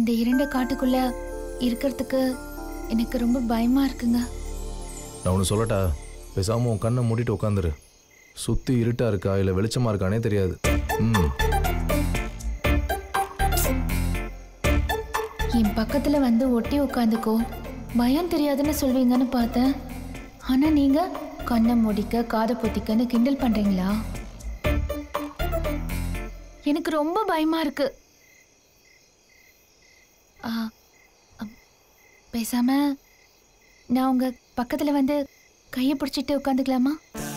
இந்த இரண்டு காட்டுக்குள்ள இருக்கிறதுக்கு எனக்கு ரொம்ப பயமா இருக்குங்க நான் ஒன்று சொல்லட்டா பேசாம உன் கண்ணை மூடிட்டு உட்காந்துரு சுற்றி இருட்டா இருக்கா இல்லை வெளிச்சமா இருக்கானே தெரியாது ம் என் பக்கத்துல வந்து ஒட்டி உட்காந்துக்கோ பயம் தெரியாதுன்னு சொல்வீங்கன்னு பார்த்தேன் ஆனா நீங்க கண்ணை முடிக்க காதை பொத்திக்கன்னு கிண்டல் பண்றீங்களா எனக்கு ரொம்ப பயமா இருக்கு ஆ, அம், பேசாம நான் உங்க பக்கத்துல வந்து கையை பிடிச்சிட்டு உட்காந்துக்கலாமா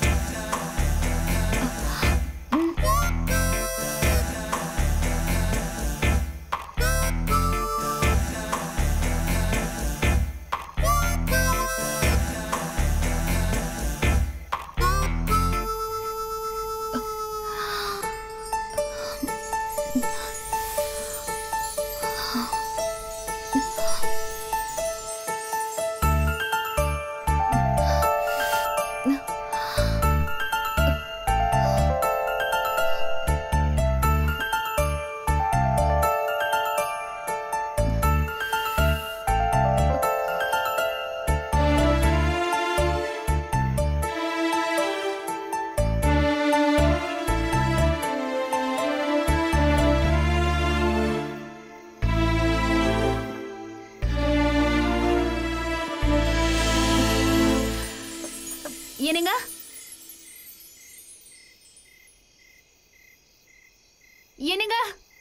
என்னங்க என்னங்க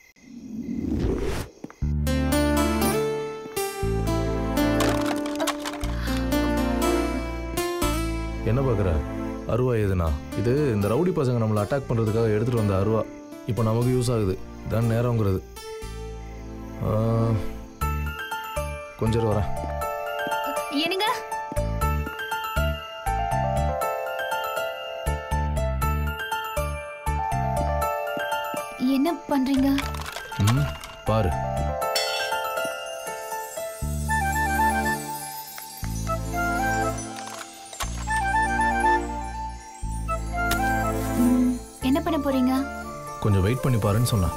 என்ன பார்க்குற அருவா எதுனா இது இந்த ரவுடி பசங்க நம்மளை அட்டாக் பண்ணுறதுக்காக எடுத்துகிட்டு வந்த அருவா இப்போ நமக்கு யூஸ் ஆகுது இதான் நேரங்கிறது ஆ, கொஞ்சம் இரு வரேன் என்னங்க என்ன பண்றீங்க ம் பாரு ம், என்ன பண்ண போறீங்க கொஞ்சம் வெயிட் பண்ணி பாருன்னு சொன்னேன்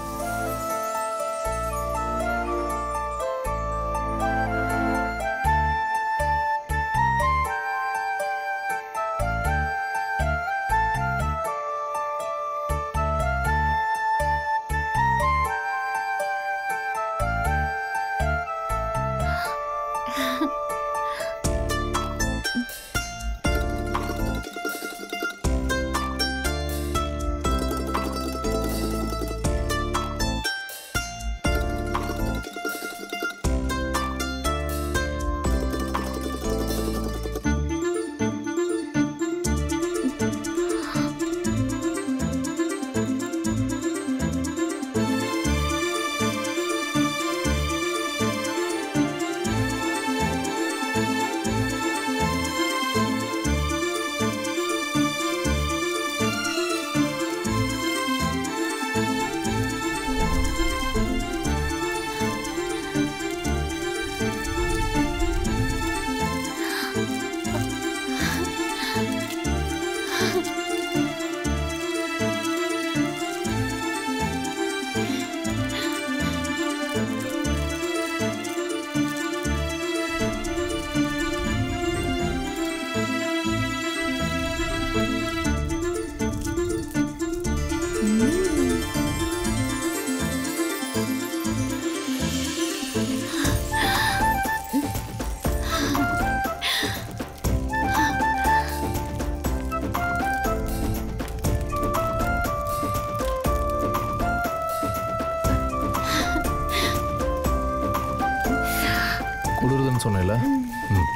குளிருதுன்னு சொன்னேன்ல ம்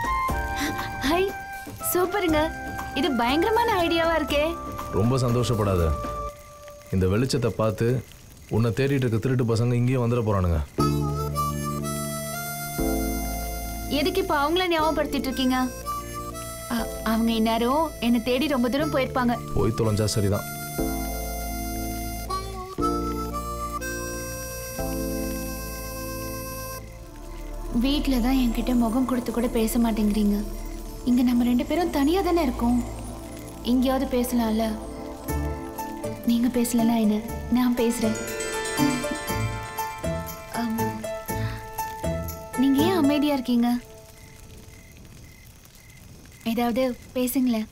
ஹை சூப்பருங்க இது பயங்கரமான ஐடியாவா இருக்கே ரொம்ப சந்தோஷப்படாத இந்த வெளிச்சத்தை பார்த்து உன்னை தேடிட்டு இருக்க திருட்டு பசங்க இங்கேயே வந்துட போறானுங்க எதுக்கு இப்ப அவங்கள ஞாபகப்படுத்திட்டு இருக்கீங்க அ- அவங்க இந்நேரம் என்னை தேடி ரொம்ப தூரம் போயிருப்பாங்க போய் தொலைஞ்சா சரிதான் வீட்ல தான் என்கிட்ட முகம் கொடுத்து கூட பேச மாட்டேங்கிறீங்க இங்க நம்ம ரெண்டு பேரும் தனியா தானே இருக்கோம் எங்கேயாவது பேசலாம்ல நீங்க பேசலனா என்ன நான் பேசுறேன் அம், அமைதியா இருக்கீங்க ஏதாவது பேசுங்களேன்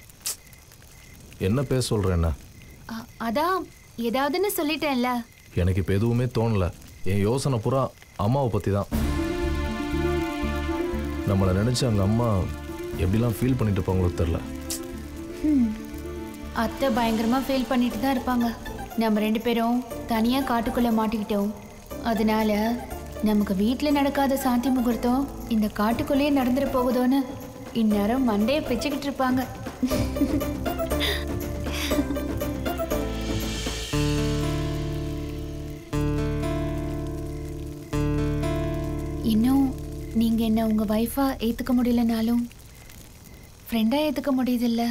என்ன பேச சொல்ற என்ன அ- அதான் ஏதாவதுன்னு சொல்லிட்டேன்ல எனக்கு இப்போ எதுவுமே தோணல என் யோசனை பூரா அம்மாவை பற்றி தான் நம்மளை நினச்சி அவங்க அம்மா எப்படிலாம் ஃபீல் பண்ணிட்டு இருப்பாங்களோ தெரில அத்தை பயங்கரமா ஃபீல் பண்ணிட்டு தான் இருப்பாங்க நம்ம ரெண்டு பேரும் தனியா காட்டுக்குள்ள மாட்டிக்கிட்டோம் அதனால நமக்கு வீட்டில் நடக்காத சாந்தி முகூர்த்தம் இந்த காட்டுக்குள்ளேயே நடந்துட போகுதோன்னு இந்நேரம் மண்டையை பிச்சுக்கிட்டு இருப்பாங்க இன்னும் நீங்க என்ன உங்க வைஃபா ஏத்துக்க முடியலனாலும் ஃப்ரெண்டா ஏத்துக்க முடியுதில்ல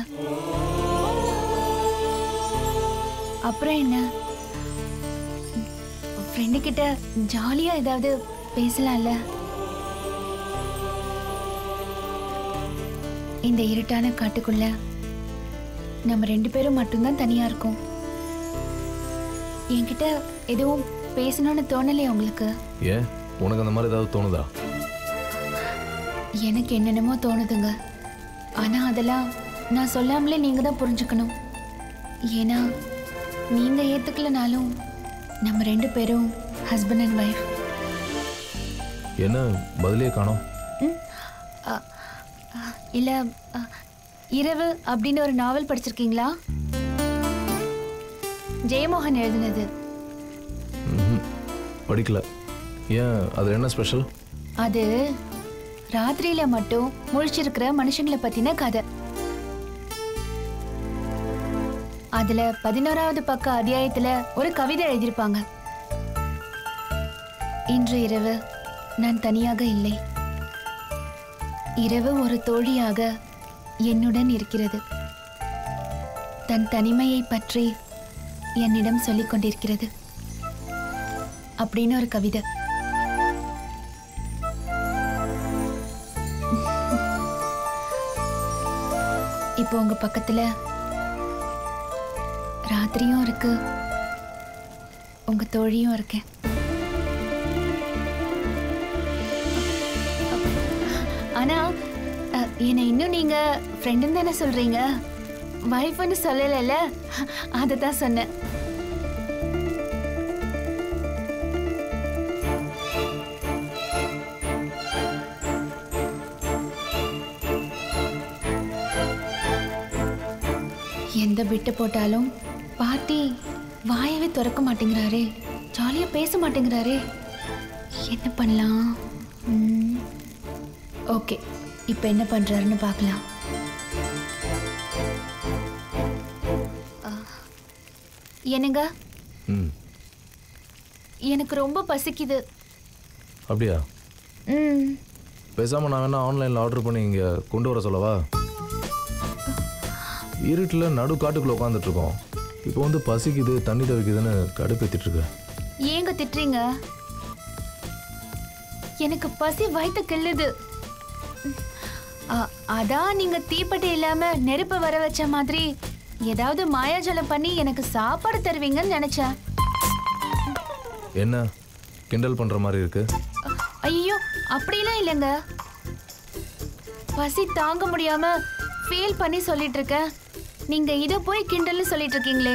அப்புறம் என்ன ஃப்ரெண்டு கிட்ட ஜாலியா ஏதாவது பேசலாம்ல இந்த இருட்டான காட்டுக்குள்ள நம்ம ரெண்டு பேரும் மட்டும்தான் தனியா இருக்கோம் என்கிட்ட எதுவும் பேசணும்னு தோணலையா உங்களுக்கு ஏன் உனக்கு அந்த மாதிரி ஏதாவது தோணுதா எனக்கு என்னென்னமோ தோணுதுங்க ஆனா அதெல்லாம் நான் சொல்லாமலே நீங்க தான் புரிஞ்சுக்கணும் ஏன்னா நீங்க ஏத்துக்கலனாலும் நம்ம ரெண்டு பேரும் ஹஸ்பண்ட் அண்ட் ஒய்ஃப் என்ன பதிலே காணோம் இல்ல அ, இரவு அப்படின்னு ஒரு நாவல் படிச்சிருக்கீங்களா ஜெயமோகன் எழுதினது ம்ஹும். படிக்கல ஏன் அது என்ன ஸ்பெஷல் அது ராத்திரியில மட்டும் முழிச்சிருக்கிற மனுஷங்களை பத்தின கதை அதுல பதினோராவது பக்க அத்தியாயத்துல ஒரு கவிதை எழுதியிருப்பாங்க இன்று இரவு நான் தனியாக இல்லை இரவு ஒரு தோழியாக என்னுடன் இருக்கிறது தன் தனிமையை பற்றி என்னிடம் சொல்லிக் கொண்டிருக்கிறது அப்படின்னு ஒரு கவிதை இப்போ உங்க பக்கத்துல ராத்திரியும் இருக்கு உங்க தோழியும் இருக்கேன் ஆனா அ, என்னை இன்னும் நீங்க ஃப்ரெண்டுன்னு தானே சொல்றீங்க வைஃப்னு சொல்லலைல்ல அதை தான் சொன்னேன் எந்த பிட்டு போட்டாலும் பாட்டி வாயவே திறக்க மாட்டேங்கிறாரே ஜாலியா பேச மாட்டேங்கிறாரே என்ன பண்ணலாம் ம், ஓகே இப்போ என்ன பண்றாருன்னு பார்க்கலாம் ஆ, என்னங்க ம் எனக்கு ரொம்ப பசிக்குது அப்படியா ம் பேசாமல் நான் வேணா ஆன்லைனில் ஆர்டர் பண்ணி இங்கே கொண்டு வர சொல்லவா இருட்டில் நடு காட்டுக்குள்ளே உட்காந்துட்டு இருக்கோம் இப்போ வந்து பசிக்குது தண்ணி தவிக்குதுன்னு கடுப்பேத்திட்டு இருக்க ஏங்க திட்டுறீங்க எனக்கு பசி வயித்த கிள்ளுது அ- அதான் நீங்க தீப்பெட்டி இல்லாம நெருப்பு வர வச்ச மாதிரி ஏதாவது மாயாஜலம் பண்ணி எனக்கு சாப்பாடு தருவீங்கன்னு நினைச்சேன் என்ன கிண்டல் பண்ணுற மாதிரி இருக்கு ஐயோ அப்படிலாம் இல்லைங்க பசி தாங்க முடியாம ஃபீல் பண்ணி சொல்லிட்டு இருக்கேன் நீங்க இத போய் கிண்டல்னு சொல்லிட்டு இருக்கீங்களே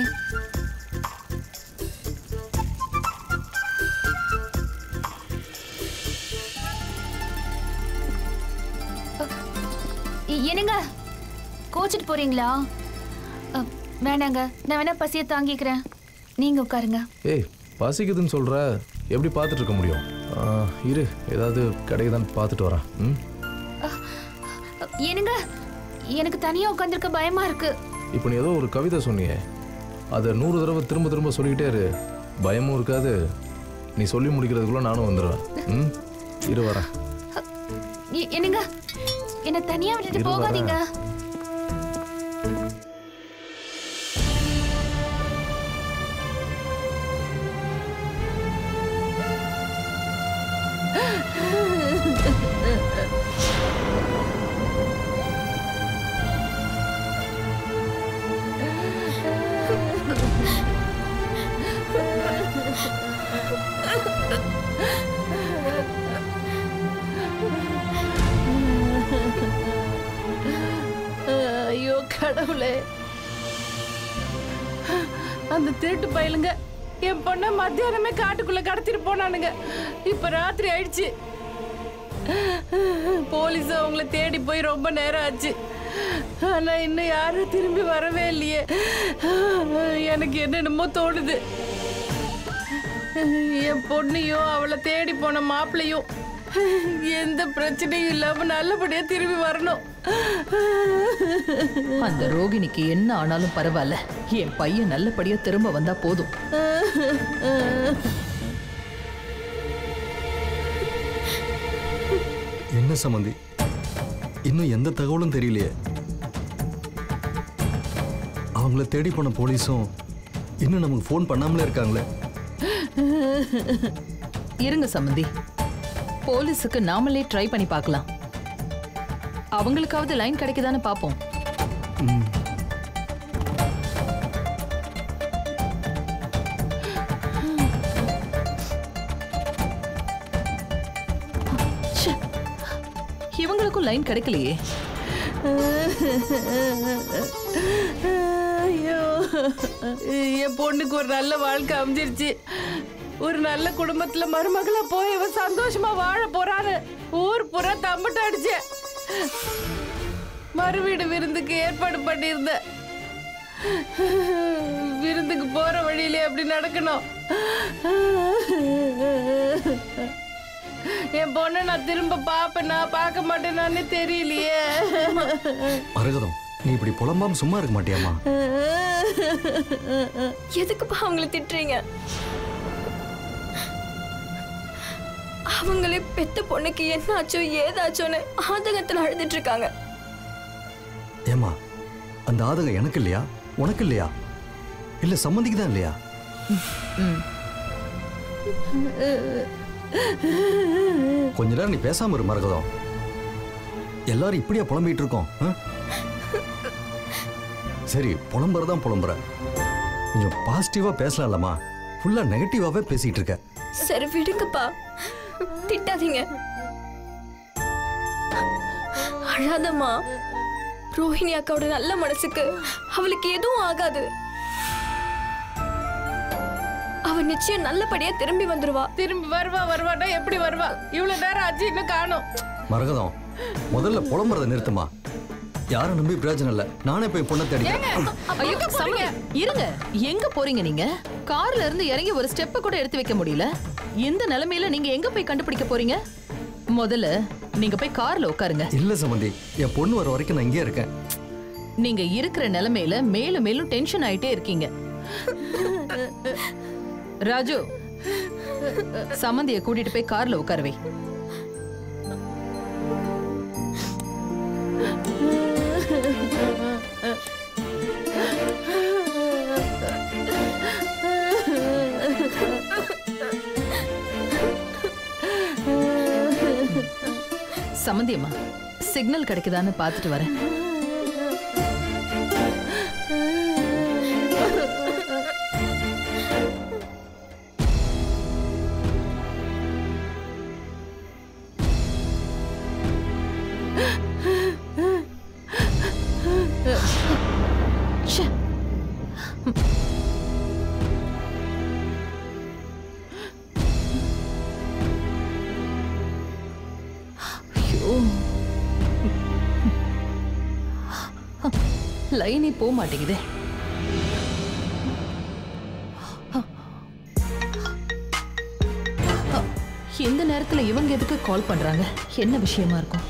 அ, என்னங்க கோச்சிட்டு போறீங்களா அ, வேணாங்க நான் வேணா பசியை தாங்கிக்கிறேன் நீங்க உட்காருங்க ஏய் பசிக்குதுன்னு சொல்கிற எப்படி பார்த்துட்டு இருக்க முடியும் ஆ, இரு ஏதாவது கிடைக்குதான்னு பார்த்துட்டு வரேன் ம் என்னங்க எனக்கு தனியா உட்காந்துருக்க பயமா இருக்கு இப்போ நீ ஏதோ ஒரு கவிதை சொன்னியே அதை நூறு தடவை திரும்ப திரும்ப சொல்லிக்கிட்டே இரு பயமும் இருக்காது நீ சொல்லி முடிக்கிறதுக்குள்ள நானும் வந்துடுவேன் ம் இரு வரேன் எ- என்னங்க என்ன தனியா விட்டுட்டு இரு போகாதீங்க கடவுளே அந்த திருட்டு பயலுங்க என் பொண்ண மத்தியானமே காட்டுக்குள்ள கடத்திட்டு போனானுங்க இப்ப ராத்திரி ஆயிடுச்சு போலீஸ் அவங்கள தேடி போய் ரொம்ப நேரம் ஆச்சு ஆனா இன்னும் யாரும் திரும்பி வரவே இல்லையே எனக்கு என்னென்னமோ தோணுது என் பொண்ணையும் அவளை தேடி போன மாப்பிள்ளையும் எந்த பிரச்சனையும் இல்லாம நல்லபடியா திரும்பி வரணும் அந்த ரோகிணிக்கு என்ன ஆனாலும் பரவாயில்ல என் பையன் நல்லபடியா திரும்ப வந்தா போதும் என்ன சம்மந்தி இன்னும் எந்த தகவலும் தெரியலையே அவங்கள தேடி போன போலீஸும் இன்னும் நமக்கு ஃபோன் பண்ணாமலே இருக்காங்களே இருங்க சம்மந்தி போலீஸுக்கு நாமளே ட்ரை பண்ணி பார்க்கலாம் அவங்களுக்காவது லைன் கிடைக்குதான்னு பாப்போம் ச்சே, இவங்களுக்கும் லைன் கிடைக்கலையே ஐயோ என் பொண்ணுக்கு ஒரு நல்ல வாழ்க்கை அமைஞ்சிருச்சு ஒரு நல்ல குடும்பத்துல மருமகளா போய் இவ சந்தோஷமா வாழ போறான்னு ஊர் புறா தம்பிட்டு அடிச்ச மறுவீடு விருந்துக்கு ஏற்பாடு பண்ணியிருந்தேன் விருந்துக்கு போற வழியிலே அப்படி நடக்கணும் என் பொண்ணை நான் திரும்ப பாப்பேனா பார்க்க மாட்டேனான்னு தெரியலையே மரகதம் நீ இப்படி புலம்பாம சும்மா இருக்க மாட்டியாமா எதுக்குப்பா அவங்கள திட்டுறீங்க அவங்களே பெத்த பொண்ணுக்கு என்ன ஆச்சோ ஏதாச்சோன்னு ஆதங்கத்தில் அழுதுட்டு இருக்காங்க ஏமா அந்த ஆதங்கம் எனக்கு இல்லையா உனக்கு இல்லையா இல்ல சம்மந்திக்கு தான் இல்லையா கொஞ்ச நேரம் நீ பேசாம இரு மரகதம் எல்லாரும் இப்படியா புலம்பிட்டு இருக்கோம் ஆ? சரி புலம்புறதான் புலம்புற கொஞ்சம் பாசிட்டிவா பேசலாம்லம்மா ஃபுல்லா நெகட்டிவாவே பேசிட்டு இருக்க சரி விடுங்கப்பா திட்டாதீங்க அழாதம்மா ரோஹிணி அக்காவோட நல்ல மனசுக்கு அவளுக்கு எதுவும் ஆகாது அவ நிச்சயம் நல்லபடியா திரும்பி வந்துருவா திரும்பி வருவா வருவானா எப்படி வருவா இவ்வளவு நேரம் ஆச்சு இன்னும் காணும் மரகதம் முதல்ல புலம்புறதை நிறுத்துமா யாரை நம்பி பிரயோஜனம் இல்லை நானே போய் பொண்ணை தேடிக்கிறேன் ஐயோ சம்மந்தி இருங்க எங்க போறீங்க நீங்க கார்ல இருந்து இறங்கி ஒரு ஸ்டெப் கூட எடுத்து வைக்க முடியல இந்த நிலைமையில நீங்க எங்க போய் கண்டுபிடிக்க போறீங்க முதல்ல நீங்க போய் கார்ல உட்காருங்க இல்ல சம்பந்தி என் பொண்ணு வர வரைக்கும் நான் இங்கே இருக்கேன் நீங்க இருக்கிற நிலைமையில மேலும் மேலும் டென்ஷன் ஆயிட்டே இருக்கீங்க ராஜு சம்மந்திய கூட்டிட்டு போய் கார்ல உட்காருவே சம்மந்தியம்மா சிக்னல் கிடைக்குதான்னு பார்த்துட்டு வரேன் ச்சே. ஐயோ. லைனே போக மாட்டேங்குதே எந்த நேரத்துல இவங்க எதுக்கு கால் பண்றாங்க என்ன விஷயமா இருக்கும்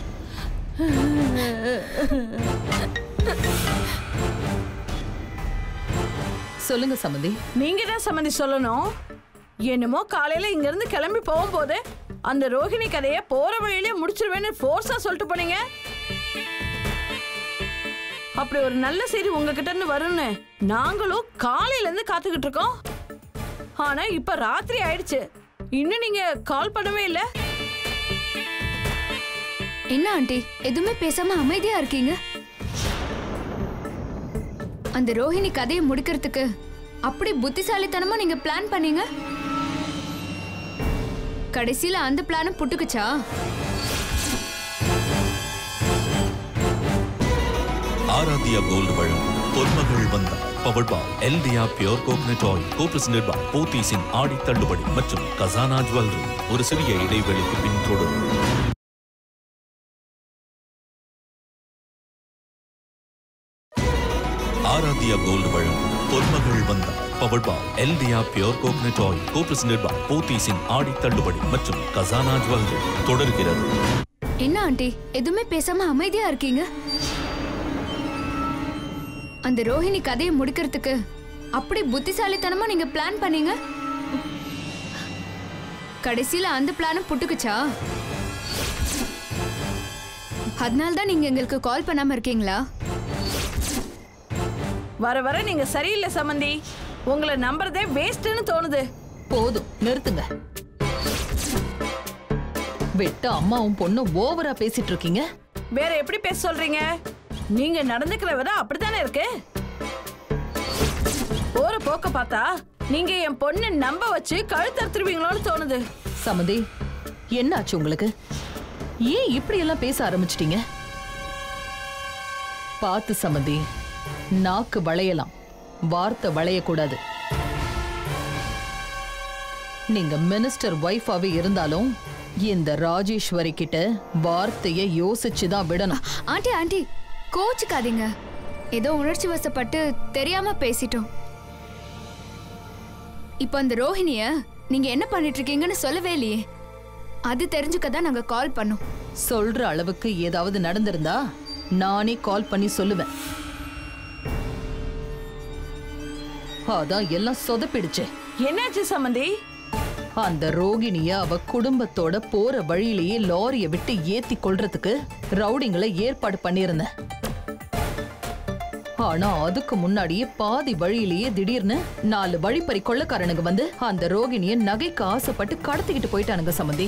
சொல்லுங்க சம்மந்தி நீங்க தான் சம்மந்தி சொல்லணும் என்னமோ காலையில இங்க இருந்து கிளம்பி போகும்போது அந்த ரோஹிணி கதையை போற வழியிலே முடிச்சிருவேன்னு ஃபோர்ஸா சொல்லிட்டு போனீங்க அப்படி ஒரு நல்ல செய்தி உங்ககிட்ட இருந்து வரும்னு நாங்களும் காலையில இருந்து காத்துக்கிட்டு இருக்கோம் ஆனா இப்ப ராத்திரி ஆயிடுச்சு இன்னும் நீங்க கால் பண்ணவே இல்ல என்ன ஆண்டி எதுவுமே பேசாம அமைதியா இருக்கீங்க அந்த ரோஹிணி கதையை முடிக்கிறதுக்கு அப்படி புத்திசாலித்தனமா நீங்க பிளான் பண்ணீங்க கடைசியில அந்த பிளானும் புட்டுக்குச்சா ஆராத்யா கோல்டு வழங்கும் பொன்மகள் வந்தா பவர்ட் பாய் எல்டியா pure coconut oil co presented by போத்தீஸின் ஆடி தள்ளுபடி மற்றும் கசானா ஜுவல்லரி ஒரு சிறிய இடைவெளிக்கு பின் தொடரும் ஆராத்யா கோல்டு வழங்கும் பொன்மகள் வந்தா பவர்ட் பாய் எல்டியா pure coconut oil co presented by போத்தீஸின் ஆடி தள்ளுபடி மற்றும் கசானா ஜுவல்லரி தொடர்கிறது என்ன ஆண்டி எதுவுமே பேசாம அமைதியா இருக்கீங்க அந்த ரோஹிணி கதையை முடிக்கிறதுக்கு அப்படி புத்திசாலித்தனமா நீங்க பிளான் பண்ணீங்க கடைசியில அந்த பிளானும் புட்டுக்குச்சா அதனால தான் நீங்க எங்களுக்கு கால் பண்ணாம இருக்கீங்களா வர வர நீங்க சரியில்லை சம்மந்தி உங்களை நம்புறதே வேஸ்ட்னு தோணுது போதும் நிறுத்துங்க வெட்ட அம்மாவும் பொண்ணும் ஓவரா பேசிட்டு இருக்கீங்க வேற எப்படி பேச சொல்றீங்க நீங்க நடந்துக்கிற வித அப்படித்தானே இருக்கு போற போக்க பார்த்தா நீங்க என் பொண்ணு நம்ப வச்சு கழுத்தறுத்துருவீங்களோன்னு தோணுது சமந்தி என்னாச்சு உங்களுக்கு ஏன் இப்படி எல்லாம் பேச ஆரம்பிச்சிட்டீங்க பார்த்து சமந்தி நாக்கு வளையலாம் வார்த்தை வளையக்கூடாது நீங்க மினிஸ்டர் ஒய்ஃபாவே இருந்தாலும் இந்த ராஜேஸ்வரி கிட்ட வார்த்தைய யோசிச்சு தான் விடணும் ஆண்டி ஆண்டி கோச்சுக்காதீங்க ஏதோ உணர்ச்சி வசப்பட்டு தெரியாம பேசிட்டோம் இப்போ அந்த ரோஹிணிய நீங்க என்ன பண்ணிட்டு இருக்கீங்கன்னு சொல்லவே இல்லையே அது தெரிஞ்சுக்க தான் நாங்க கால் பண்ணோம் சொல்ற அளவுக்கு ஏதாவது நடந்திருந்தா நானே கால் பண்ணி சொல்லுவேன் அதான் எல்லாம் சொதப்பிடுச்சு என்னாச்சு சம்மந்தி அந்த ரோகிணிய அவ குடும்பத்தோட போற வழியிலேயே லாரிய விட்டு ஏத்தி கொள்றதுக்கு ரவுடிங்களை ஏற்பாடு பண்ணியிருந்தேன் ஆனா அதுக்கு முன்னாடியே பாதி வழியிலேயே திடீர்னு நாலு வழிப்பறி கொள்ளக்காரனுங்க வந்து அந்த ரோகிணிய நகைக்கு ஆசைப்பட்டு கடத்திக்கிட்டு போயிட்டானுங்க சம்மந்தி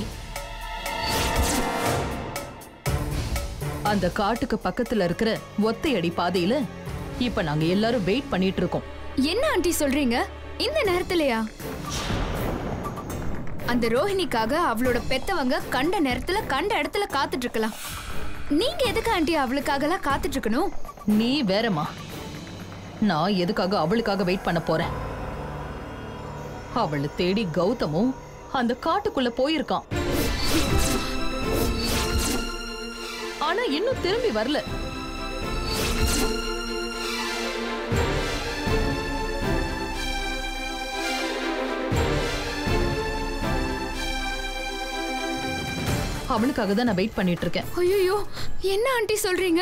அந்த காட்டுக்கு பக்கத்துல இருக்கிற ஒத்தையடி பாதையில இப்ப நாங்க எல்லாரும் வெயிட் பண்ணிட்டு இருக்கோம் என்ன ஆண்டி சொல்றீங்க இந்த நேரத்துலயா அந்த ரோஹிணிக்காக அவளோட பெத்தவங்க கண்ட நேரத்துல கண்ட இடத்துல காத்துட்டு இருக்கலாம் நீங்க எதுக்கு ஆண்டி அவளுக்காகலாம் காத்துட்டு இருக்கணும் நீ வேறம்மா நான் எதுக்காக அவளுக்காக வெயிட் பண்ண போறேன் அவளை தேடி கௌதமும் அந்த காட்டுக்குள்ள போயிருக்கான் ஆனா இன்னும் திரும்பி வரல அவனுக்காக தான் நான் வெயிட் பண்ணிட்டு இருக்கேன் ஐயோ என்ன ஆண்டி சொல்றீங்க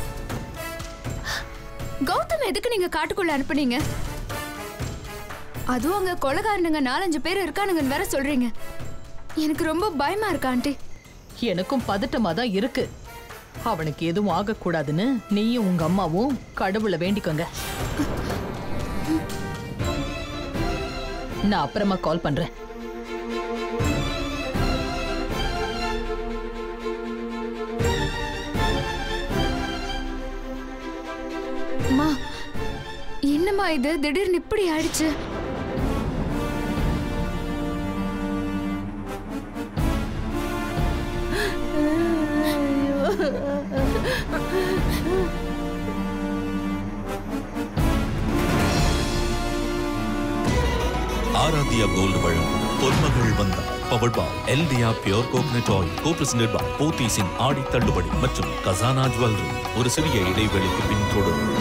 கௌதம் எதுக்கு நீங்க காட்டுக்குள்ள அனுப்புனீங்க அதுவும் அங்க கொலகாரனுங்க நாலஞ்சு பேர் இருக்கானுங்கன்னு வேற சொல்றீங்க எனக்கு ரொம்ப பயமா இருக்கா ஆண்டி எனக்கும் பதட்டமா தான் இருக்கு அவனுக்கு எதுவும் ஆகக்கூடாதுன்னு நீயும் உங்க அம்மாவும் கடவுளை வேண்டிக்கோங்க நான் அப்புறமா கால் பண்றேன் அம்மா என்னம்மா இது திடீர்னு இப்படி ஆயிடுச்சு ஆராத்யா கோல்டு வழங்கும் பொன்மகள் வந்தா பவர்ட் பாய் எல்டியா pure coconut oil co presented by போத்தீஸின் ஆடி தள்ளுபடி மற்றும் கசானா ஜுவல்லரி ஒரு சிறிய இடைவெளிக்கு பின் தொடரும்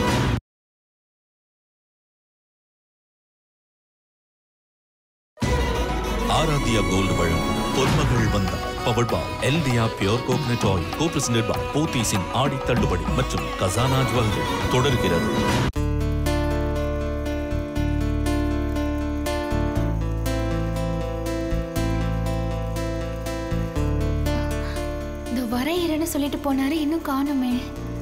ஆராத்யா கோல்டு வழங்கும் பொன்மகள் வந்தா பவர்ட் பாய் எல்டியா pure coconut oil co presented by போத்தீஸின் ஆடி தள்ளுபடி மற்றும் கசானா ஜுவல்லரி தொடர்கிறது இந்த வரையிறன்னு சொல்லிட்டு போனாரு இன்னும் காணுமே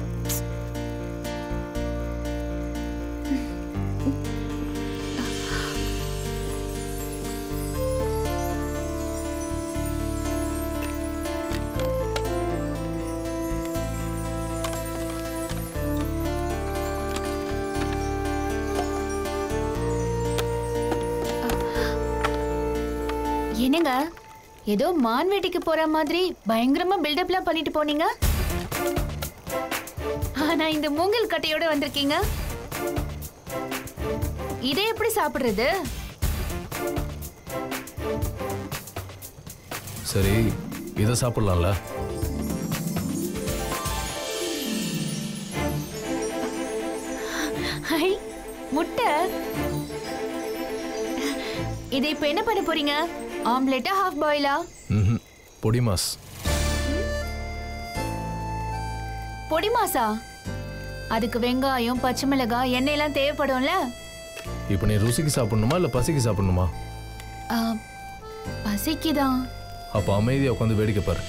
என்னங்க ஏதோ மான் வேட்டைக்கு போற மாதிரி பயங்கரமா பில்டப்லாம் பண்ணிட்டு போனீங்க ஆனா இந்த மூங்கில் கட்டையோட வந்திருக்கீங்க இதை எப்படி சாப்பிடுறது சரி இதை சாப்பிட்லாம்ல ஹை முட்டை இதை இப்ப என்ன பண்ண போறீங்க ஆம்லெட்டா ஹாஃப் பாயிலா ம் பொடி மாஸ் பொடி மாசா அதுக்கு வெங்காயம் பச்சை மிளகாய் எண்ணெய் எல்லாம் தேவைப்படும்ல இப்போ நீ ருசிக்கு சாப்பிடணுமா இல்லை பசிக்கு சாப்பிடணுமா ஆ, பசிக்குதான் அப்போ அமைதியாக உட்காந்து வேடிக்கை பாரு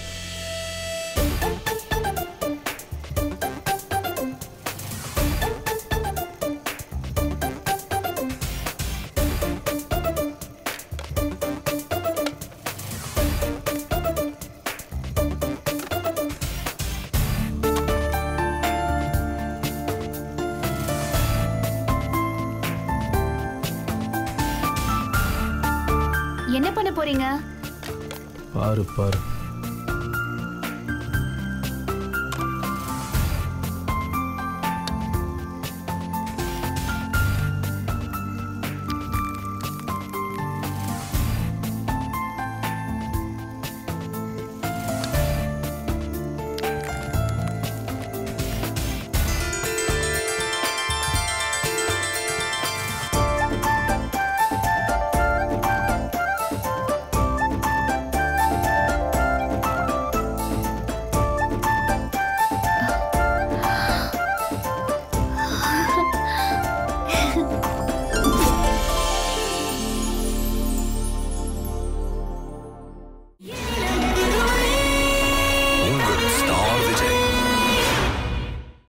என்ன பண்ண போறீங்க பாரு பாரு